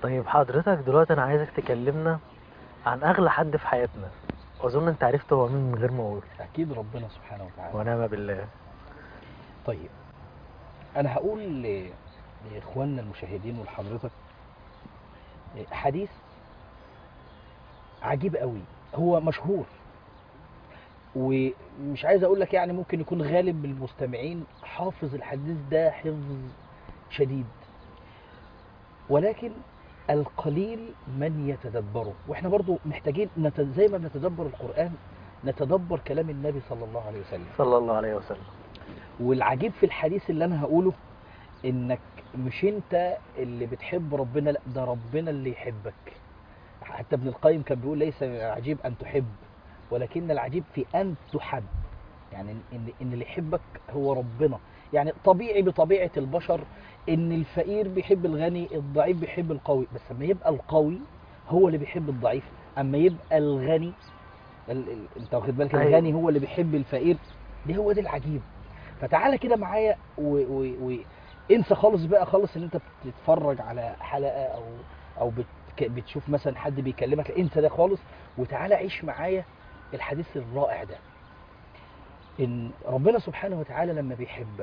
طيب حضرتك دلوقتي انا عايزك تكلمنا عن اغلى حد في حياتنا واظن انت عرفت هو مين من غير ما اقول اكيد ربنا سبحانه وتعالى ونعم بالله طيب انا هقول ل- لاخواننا المشاهدين ولحضرتك حديث عجيب قوي هو مشهور ومش عايز اقول لك يعني ممكن يكون غالب المستمعين حافظ الحديث ده حفظ شديد ولكن القليل من يتدبره واحنا برضو محتاجين نت... زي ما بنتدبر القرآن نتدبر كلام النبي صلى الله عليه وسلم صلى الله عليه وسلم والعجيب في الحديث اللي انا هقوله انك مش انت اللي بتحب ربنا لا ده ربنا اللي يحبك حتى ابن القيم كان بيقول ليس العجيب ان تحب ولكن العجيب في ان تحب يعني ان ان اللي يحبك هو ربنا يعني طبيعي بطبيعه البشر ان الفقير بيحب الغني الضعيف بيحب القوي بس لما يبقى القوي هو اللي بيحب الضعيف اما يبقى الغني ال... ال... انت واخد بالك أيوة. الغني هو اللي بيحب الفقير ده هو ده العجيب فتعالى كده معايا و... و... و... انسى خالص بقى خالص ان انت بتتفرج على حلقه او او بت... بتشوف مثلا حد بيكلمك انسى ده خالص وتعالى عيش معايا الحديث الرائع ده ان ربنا سبحانه وتعالى لما بيحبك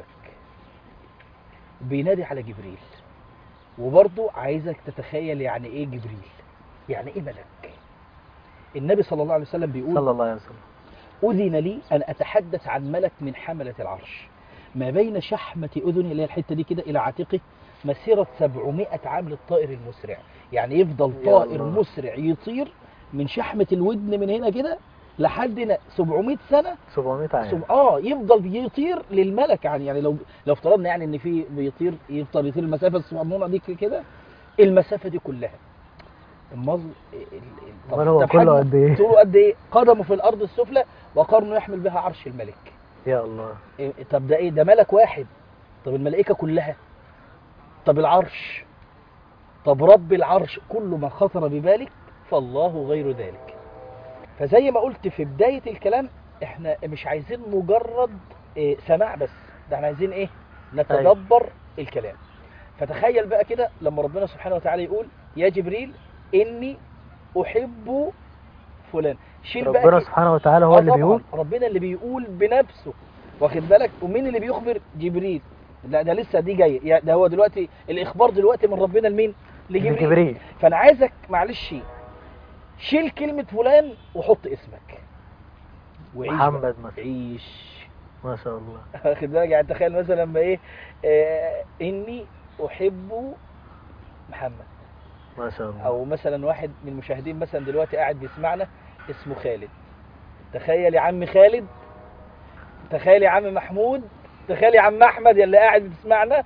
بينادي على جبريل وبرضه عايزك تتخيل يعني ايه جبريل يعني ايه ملك النبي صلى الله عليه وسلم بيقول صلى الله عليه وسلم أذن لي أن أتحدث عن ملك من حملة العرش ما بين شحمة أذني اللي هي الحتة دي كده إلى عاتقه مسيرة 700 عام للطائر المسرع يعني يفضل يا طائر الله. مسرع يطير من شحمة الودن من هنا كده لحد هنا 700 سنة 700 عام سب... اه يفضل يطير للملك يعني يعني لو لو افترضنا يعني ان في بيطير يفضل يطير المسافه الصغنونه دي كده المسافه دي كلها المظ ال- ال- أمال هو طب كله حجمه- قد إيه؟ طوله قد ايه قدمه في الارض السفلى وقرنه يحمل بها عرش الملك يا الله إيه طب ده ايه ده ملك واحد طب الملائكه كلها طب العرش طب رب العرش كل ما خطر ببالك فالله غير ذلك فزي ما قلت في بدايه الكلام احنا مش عايزين مجرد إيه سماع بس ده احنا عايزين ايه نتدبر الكلام فتخيل بقى كده لما ربنا سبحانه وتعالى يقول يا جبريل اني احب فلان شيل بقى ربنا كده. سبحانه وتعالى هو آه اللي طبعاً، بيقول ربنا اللي بيقول بنفسه واخد بالك ومين اللي بيخبر جبريل لا ده لسه دي جايه يعني ده هو دلوقتي الاخبار دلوقتي من ربنا لمين لجبريل جبريل فانا عايزك معلش شيل كلمه فلان وحط اسمك وعيش بقى. محمد مثلا عيش ما شاء الله واخد بالك يعني تخيل مثلا لما ايه آه اني احب محمد ما شاء الله او مثلا واحد من المشاهدين مثلا دلوقتي قاعد بيسمعنا اسمه خالد تخيل يا عم خالد تخيل يا عم محمود تخيل يا عم احمد يلي قاعد بتسمعنا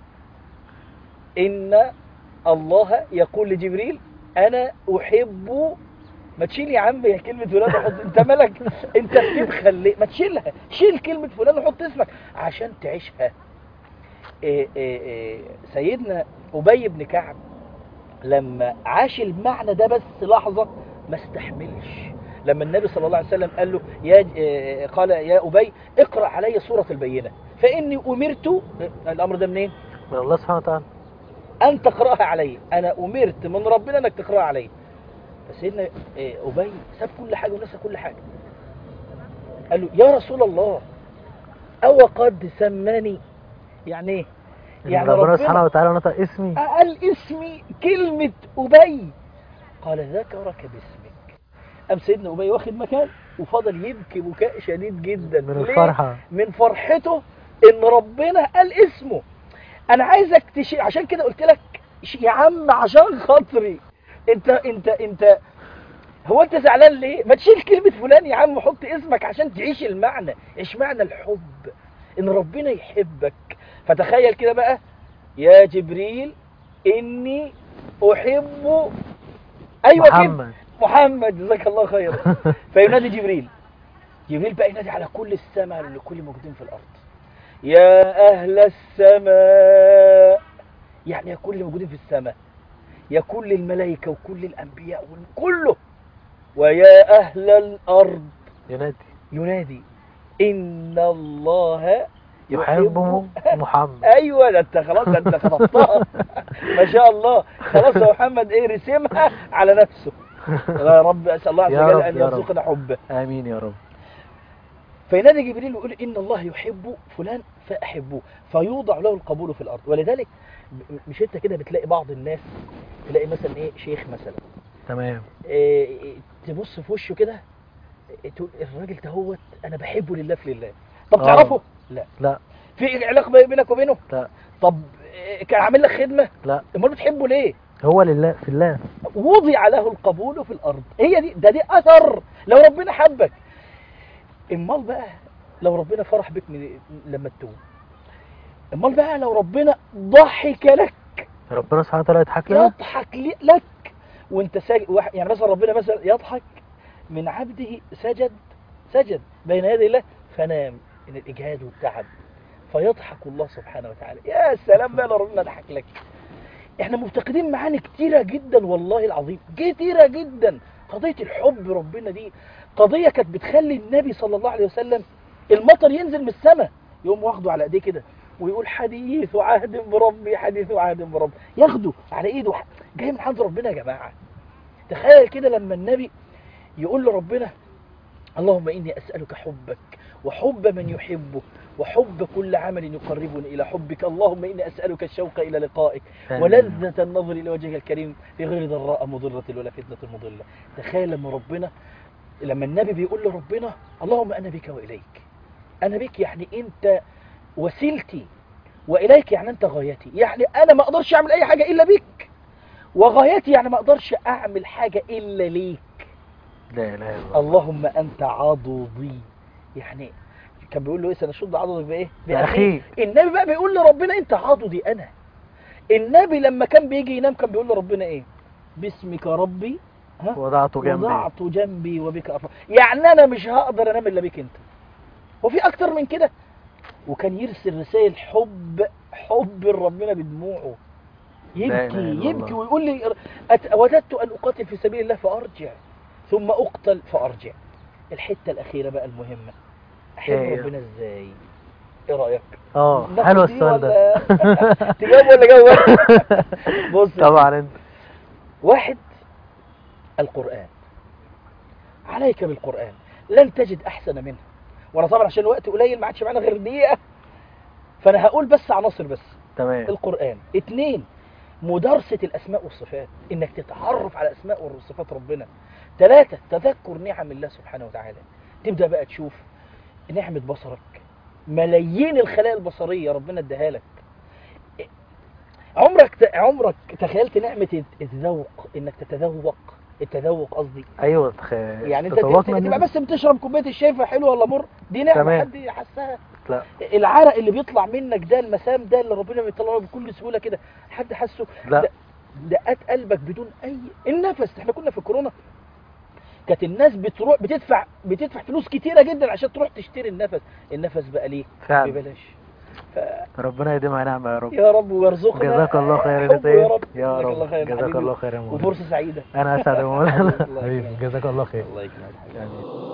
ان الله يقول لجبريل انا احب ما تشيل يا عم يا كلمة فلان وحط انت مالك انت بتبخل ليه ما تشيلها شيل كلمة فلان وحط اسمك عشان تعيشها إيه إيه إيه سيدنا أبي بن كعب لما عاش المعنى ده بس لحظة ما استحملش لما النبي صلى الله عليه وسلم قال له يا إيه، قال يا أبي اقرأ علي سورة البينة فإني أمرت الأمر ده منين؟ من الله سبحانه وتعالى أن تقرأها علي أنا أمرت من ربنا أنك تقرأها علي فسيدنا إيه، أبي ساب كل حاجة ونسى كل حاجة قال له يا رسول الله أو قد سماني يعني إيه؟ يعني ربنا سبحانه وتعالى نطق اسمي قال اسمي كلمة أبي قال ذكرك باسمك أم سيدنا أبي واخد مكان وفضل يبكي بكاء شديد جدا من ليه؟ الفرحة من فرحته إن ربنا قال اسمه أنا عايزك تشي عشان كده قلت لك ش- يا عم عشان خاطري أنت أنت أنت هو أنت زعلان ليه؟ ما تشيل كلمة فلان يا عم وحط اسمك عشان تعيش المعنى، إيش معنى الحب؟ إن ربنا يحبك، فتخيل كده بقى يا جبريل إني أحب أيوة كده محمد محمد جزاك الله خيرا فينادي جبريل جبريل بقى ينادي على كل السماء لكل موجودين في الأرض يا أهل السماء يعني يا كل اللي موجودين في السماء يا كل الملائكة وكل الأنبياء كله ويا أهل الأرض ينادي ينادي إن الله يحب محمد ايوه ده انت خلاص ده انت خلصتها ما شاء الله خلاص يا محمد ايه رسمها على نفسه يا رب اسال الله عز يا وجل رب، ان يا رب. يرزقنا حبه امين يا رب فينادي جبريل ويقول ان الله يحب فلان فاحبوه فيوضع له القبول في الارض ولذلك ب- مش انت كده بتلاقي بعض الناس تلاقي مثلا ايه شيخ مثلا تمام إيه إيه، تبص في وشه كده إيه، تقول الراجل دهوت انا بحبه لله في لله طب آه. تعرفه لا لا في علاقه بينك وبينه لا طب إيه، كان عامل لك خدمه لا امال بتحبه ليه هو لله في الله وضع له القبول في الارض هي دي ده دي اثر لو ربنا حبك امال بقى لو ربنا فرح بك من لما تتوب امال بقى لو ربنا ضحك لك ربنا سبحانه وتعالى يضحك لنا يضحك لي- لك وانت ساجد واحد- يعني مثلا ربنا مثلا يضحك من عبده سجد سجد بين يدي الله فنام من الاجهاد والتعب فيضحك الله سبحانه وتعالى يا سلام بقى لو ربنا ضحك لك احنا مفتقدين معاني كتيرة جدا والله العظيم كتيرة جدا قضية الحب ربنا دي قضية كانت بتخلي النبي صلى الله عليه وسلم المطر ينزل من السماء يقوم واخده على ايديه كده ويقول حديث عهد بربي حديث عهد بربي ياخده على ايده جاي من عند ربنا يا جماعة تخيل كده لما النبي يقول لربنا اللهم إني أسألك حبك وحب من يحبك وحب كل عمل يقربني إلى حبك اللهم إني أسألك الشوق إلى لقائك آمين. ولذة النظر إلى وجهك الكريم في غير ضراء مضرة ولا فتنة مضلة تخيل لما ربنا لما النبي بيقول لربنا اللهم أنا بك وإليك أنا بك يعني أنت وسيلتي وإليك يعني أنت غايتي يعني أنا ما أقدرش أعمل أي حاجة إلا بك وغايتي يعني ما أقدرش أعمل حاجة إلا ليك لا اله الا الله اللهم أنت عضدي يعني كان بيقول له ايه سنشد عضدك بايه بأخيك. النبي بقى بيقول لربنا انت عضدي انا النبي لما كان بيجي ينام كان بيقول لربنا ايه باسمك ربي ها وضعته جنبي وضعت جنبي وبك أرفع يعني انا مش هقدر انام الا بيك انت وفي اكتر من كده وكان يرسل رسائل حب حب ربنا بدموعه لا إله يبكي إلا يبكي الله. ويقول لي أت- وددت ان اقاتل في سبيل الله فارجع ثم اقتل فارجع الحته الاخيره بقى المهمه احب إيه هي؟ ربنا ازاي ايه رايك اه ناخد حلو دي السؤال ده ولا- تجاوب ولا جاوب بص طبعا انت واحد القرآن عليك بالقرآن لن تجد أحسن منه وأنا طبعا عشان الوقت قليل ما عادش معانا غير دقيقة فأنا هقول بس عناصر بس تمام القرآن اتنين مدارسة الأسماء والصفات إنك تتعرف على أسماء وصفات ربنا ثلاثة تذكر نعم الله سبحانه وتعالى تبدأ بقى تشوف نعمة بصرك ملايين الخلايا البصرية ربنا اداها لك عمرك ت... عمرك تخيلت نعمة الذوق انك تتذوق التذوق قصدي ايوه تخيل يعني انت تطوقنا تبقى منه. بس بتشرب كوبايه الشاي فحلو ولا مر دي نعمه تمام. حد حسها لا العرق اللي بيطلع منك ده المسام ده اللي ربنا بيطلعه بكل سهوله كده حد حسه لا ده- دقات قلبك بدون اي النفس احنا كنا في كورونا كانت الناس بتروح بتدفع بتدفع فلوس كتيره جدا عشان تروح تشتري النفس النفس بقى ليه فعلا ببلاش ربنا يديمها نعمة يا رب يا رب ويرزقنا جزاك الله خير يا حبه سيد يا رب يا جزاك الله رب خير جزاك حبيبي. الله خير يا مولانا وفرصه سعيده انا اسعد يا مولانا الله حبيبي يكرمك. جزاك الله خير الله يكرمك يعني